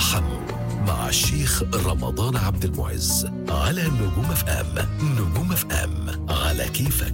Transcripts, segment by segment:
تراحموا مع الشيخ رمضان عبد المعز على نجوم اف ام نجوم اف ام على كيفك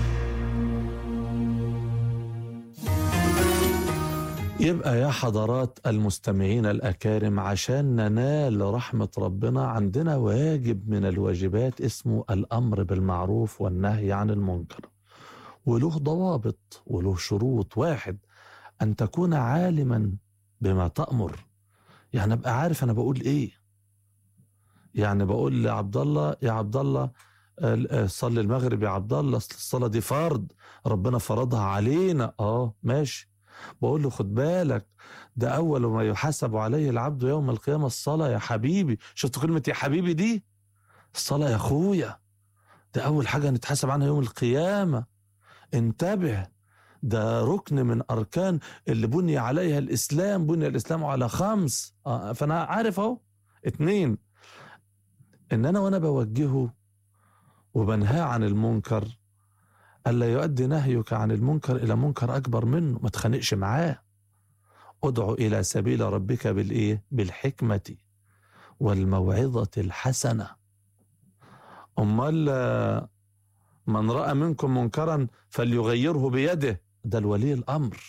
يبقى يا حضرات المستمعين الأكارم عشان ننال رحمة ربنا عندنا واجب من الواجبات اسمه الأمر بالمعروف والنهي عن المنكر وله ضوابط وله شروط واحد أن تكون عالما بما تأمر يعني أبقى عارف أنا بقول إيه يعني بقول لعبد الله يا عبد الله آه، صلي المغرب يا عبد الله أصل الصلاة دي فرض ربنا فرضها علينا اه ماشي بقول له خد بالك ده أول ما يحاسب عليه العبد يوم القيامة الصلاة يا حبيبي شفت كلمة يا حبيبي دي الصلاة يا أخويا ده أول حاجة نتحاسب عنها يوم القيامة انتبه ده ركن من أركان اللي بني عليها الإسلام بني الإسلام على خمس آه، فأنا عارف أهو اتنين إن أنا وأنا بوجهه وبنهاه عن المنكر ألا يؤدي نهيك عن المنكر إلى منكر أكبر منه ما تخانقش معاه ادعو إلى سبيل ربك بالإيه بالحكمة والموعظة الحسنة أمال آه، من رأى منكم منكرا فليغيره بيده ده الولي الأمر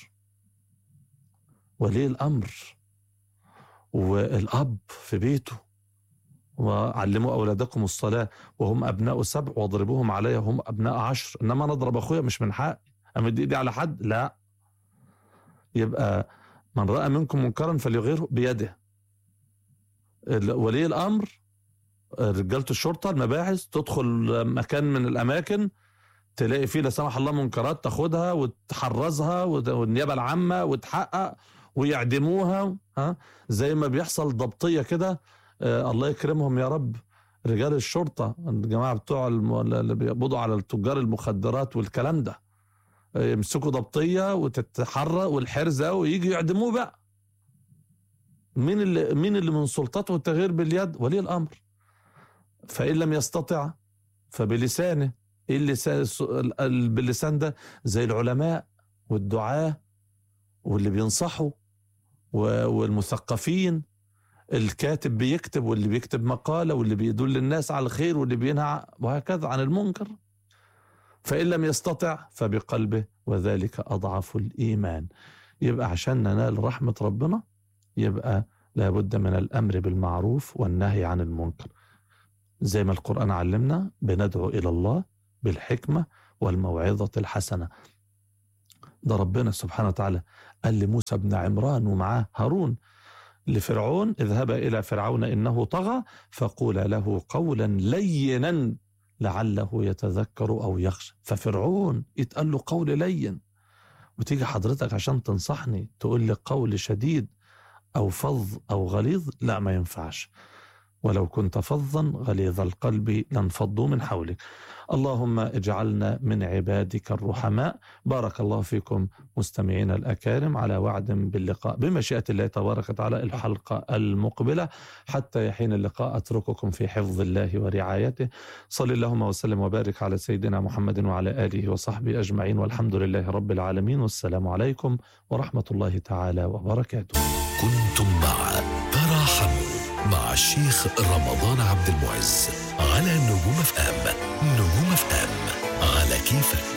ولي الأمر والأب في بيته وعلموا أولادكم الصلاة وهم أبناء سبع واضربوهم عليها وهم أبناء عشر إنما أنا أضرب أخويا مش من حقي أمد إيدي على حد لا يبقى من رأى منكم منكرا فليغيره بيده ال- ولي الأمر رجالة الشرطة المباحث تدخل مكان من الأماكن تلاقي فيه لا سمح الله منكرات تاخدها وتحرزها وت- والنيابة العامة وتحقق ويعدموها ها زي ما بيحصل ضبطية كده آه الله يكرمهم يا رب رجال الشرطة الجماعة بتوع الم... اللي بيقبضوا على التجار المخدرات والكلام ده آه، يمسكوا ضبطية وتتحرى والحرزة ويجي يعدموه بقى مين اللي مين اللي من سلطته التغيير باليد ولي الأمر فإن لم يستطع فبلسانه ايه اللسان الس- ال- ال- باللسان ده زي العلماء والدعاة واللي بينصحوا و- والمثقفين الكاتب بيكتب واللي بيكتب مقالة واللي بيدل الناس على الخير واللي بينهى وهكذا عن المنكر فإن لم يستطع فبقلبه وذلك أضعف الإيمان يبقى عشان ننال رحمة ربنا يبقى لابد من الأمر بالمعروف والنهي عن المنكر زي ما القرآن علمنا بندعو إلى الله بالحكمة والموعظة الحسنة ده ربنا سبحانه وتعالى قال لموسى بن عمران ومعاه هارون لفرعون اذهبا إلى فرعون إنه طغى فقولا له قولا لينا لعله يتذكر أو يخشى ففرعون يتقال له قول لين وتيجي حضرتك عشان تنصحني تقول لي قول شديد أو فظ أو غليظ لا ما ينفعش ولو كنت فظا غليظ القلب لانفضوا من حولك اللهم اجعلنا من عبادك الرحماء بارك الله فيكم مستمعينا الأكارم على وعد باللقاء بمشيئة الله تبارك وتعالى الحلقة المقبلة حتى يحين اللقاء أترككم في حفظ الله ورعايته صلى اللهم وسلم وبارك على سيدنا محمد وعلى آله وصحبه أجمعين والحمد لله رب العالمين والسلام عليكم ورحمة الله تعالى وبركاته كنتم مع تراحموا مع الشيخ رمضان عبد المعز على نجوم اف ام نجوم اف ام على كيفك